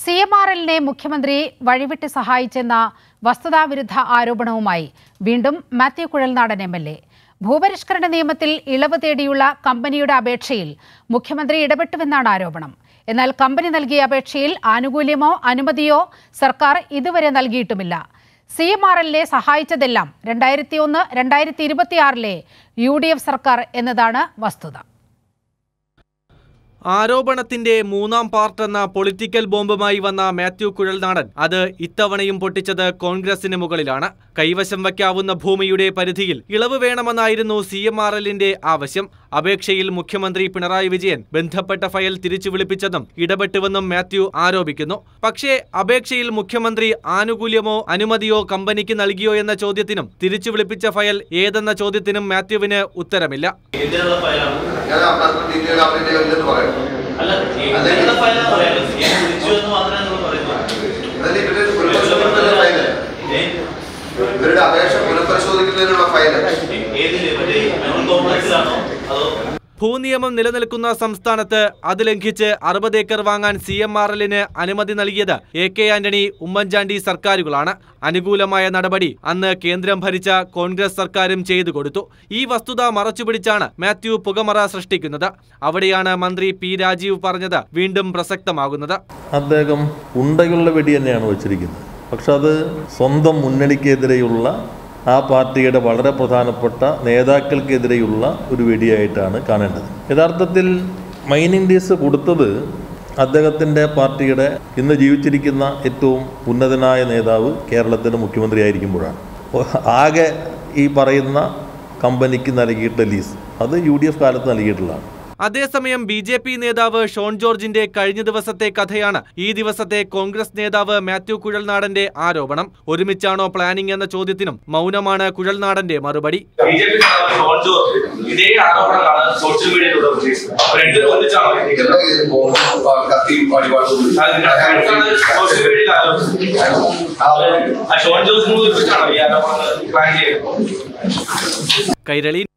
C M R എല്ലിനെ മുഖ്യമന്ത്രി വഴിവിട്ട് സഹായിച്ചെന്ന വസ്തുതാവിരുദ്ധ ആരോപണവുമായി വീണ്ടും Mathew Kuzhalnadan M L A ഭൂപരിഷ്കരണ നിയമത്തിൽ ഇളവ് തേടിയുള്ള കമ്പനിയുടെ അപേക്ഷയിൽ മുഖ്യമന്ത്രി ഇടപെട്ടുവെന്നാണ് ആരോപണം എന്നാൽ കമ്പനി നൽകിയ അപേക്ഷയിൽ ആനുകൂല്യമോ അനുമതിയോ സർക്കാർ ഇതുവരെ നൽകിയിട്ടുമില്ല സി എം ആർ എല്ലിനെ സഹായിച്ചതെല്ലാം രണ്ടായിരത്തി ഒന്ന് രണ്ടായിരത്തി ഇരുപത്തിയാറിലെ യു ഡി എഫ് സർക്കാർ എന്നതാണ് വസ്തുത ആരോപണത്തിന്റെ മൂന്നാം പാർട്ട് എന്ന പൊളിറ്റിക്കൽ ബോംബുമായി വന്ന മാത്യു കുഴൽനാടൻ അത് ഇത്തവണയും പൊട്ടിച്ചത് കോൺഗ്രസിന് മുകളിലാണ് കൈവശം വയ്ക്കാവുന്ന ഭൂമിയുടെ പരിധിയിൽ ഇളവ് വേണമെന്നായിരുന്നു സി എം ആർ എല്ലിന്റെ ആവശ്യം അപേക്ഷയിൽ മുഖ്യമന്ത്രി പിണറായി വിജയൻ ബന്ധപ്പെട്ട ഫയൽ തിരിച്ചു വിളിപ്പിച്ചതും ഇടപെട്ടുവെന്നും മാത്യു ആരോപിക്കുന്നു പക്ഷേ അപേക്ഷയിൽ മുഖ്യമന്ത്രി ആനുകൂല്യമോ അനുമതിയോ കമ്പനിക്ക് നൽകിയോ എന്ന ചോദ്യത്തിനും തിരിച്ചു വിളിപ്പിച്ച ഫയൽ ഏതെന്ന ചോദ്യത്തിനും മാത്യുവിന് ഉത്തരമില്ല എന്തിനുള്ള ഫയലാണ് ഞാൻ আপনার ഡീറ്റെയിൽ അപ്ഡേറ്റ് ചെയ്തിട്ട് പറയാം അല്ല എന്തിനുള്ള ഫയലാന്ന് പറയാലോ ഞാൻ വിളിച്ചു എന്ന് മാത്രമേ നിങ്ങൾ പറയുന്നത് അതല്ല ഇവരുടെ പുനഃപരിശോധനയുടെ ഫയല് ഏ? ഇവരുടെ അപേക്ഷ പുനഃപരിശോധിക്കുന്നതിനുള്ള ഫയല് ഏതില് മറ്റേ മെമൺ കോംപ്ലക്സിലാണോ അതോ ഭൂനിയമം നിലനിൽക്കുന്ന സംസ്ഥാനത്ത് അത് ലംഘിച്ച് അറുപത് ഏക്കർ വാങ്ങാൻ സി എം ആർ എല്ലിന് അനുമതി നൽകിയത് എ കെ ആന്റണി ഉമ്മൻചാണ്ടി സർക്കാരുകളാണ് അനുകൂലമായ നടപടി അന്ന് കേന്ദ്രം ഭരിച്ച കോൺഗ്രസ് സർക്കാരും ചെയ്തു കൊടുത്തു ഈ വസ്തുത മറച്ചുപിടിച്ചാണ് മാത്യു പുകമറ സൃഷ്ടിക്കുന്നത് അവിടെയാണ് മന്ത്രി പി രാജീവ് പറഞ്ഞത് വീണ്ടും പ്രസക്തമാകുന്നത് അദ്ദേഹം ഉണ്ടയുള്ള വെടി തന്നെയാണ് വച്ചിരിക്കുന്നത് പക്ഷെ അത് സ്വന്തം മുന്നണിക്കെതിരെയുള്ള ആ പാർട്ടിയുടെ വളരെ പ്രധാനപ്പെട്ട നേതാക്കൾക്കെതിരെയുള്ള ഒരു വെടിയായിട്ടാണ് കാണേണ്ടത് യഥാർത്ഥത്തിൽ മൈനിങ് ഡീസ് കൊടുത്തത് അദ്ദേഹത്തിൻ്റെ പാർട്ടിയുടെ ഇന്ന് ജീവിച്ചിരിക്കുന്ന ഏറ്റവും ഉന്നതനായ നേതാവ് കേരളത്തിൻ്റെ മുഖ്യമന്ത്രിയായിരിക്കുമ്പോഴാണ് അപ്പോൾ ആകെ ഈ പറയുന്ന കമ്പനിക്ക് നൽകിയിട്ട ലീസ് അത് യു ഡി എഫ് കാലത്ത് നൽകിയിട്ടുള്ളതാണ് അതേസമയം ബി ജെ പി നേതാവ് ഷോൺ ജോർജിന്റെ കഴിഞ്ഞ ദിവസത്തെ കഥയാണ് ഈ ദിവസത്തെ കോൺഗ്രസ് നേതാവ് മാത്യു കുഴൽനാടന്റെ ആരോപണം ഒരുമിച്ചാണോ പ്ലാനിംഗ് എന്ന ചോദ്യത്തിനും മൗനമാണ് കുഴൽനാടന്റെ മറുപടി ബി ജെ പി നേതാവ് ഷോൺ ജോർജ് ഇതേ ആരോപണങ്ങളാണ് സോഷ്യൽ മീഡിയയിലൂടെ ഉന്നയിച്ചത് അവർ രണ്ടും ഒന്നിച്ചാണോ എന്താ ഇതിന് ബോംബും കത്തിയും വഴിപാടും സോഷ്യൽ മീഡിയയിൽ ആരോപിച്ചത് ആ ഷോൺ ജോർജിനോട് വെച്ചിട്ടാണോ ഈ ആരോപണങ്ങൾ പ്ലാൻ ചെയ്തത് കൈരളി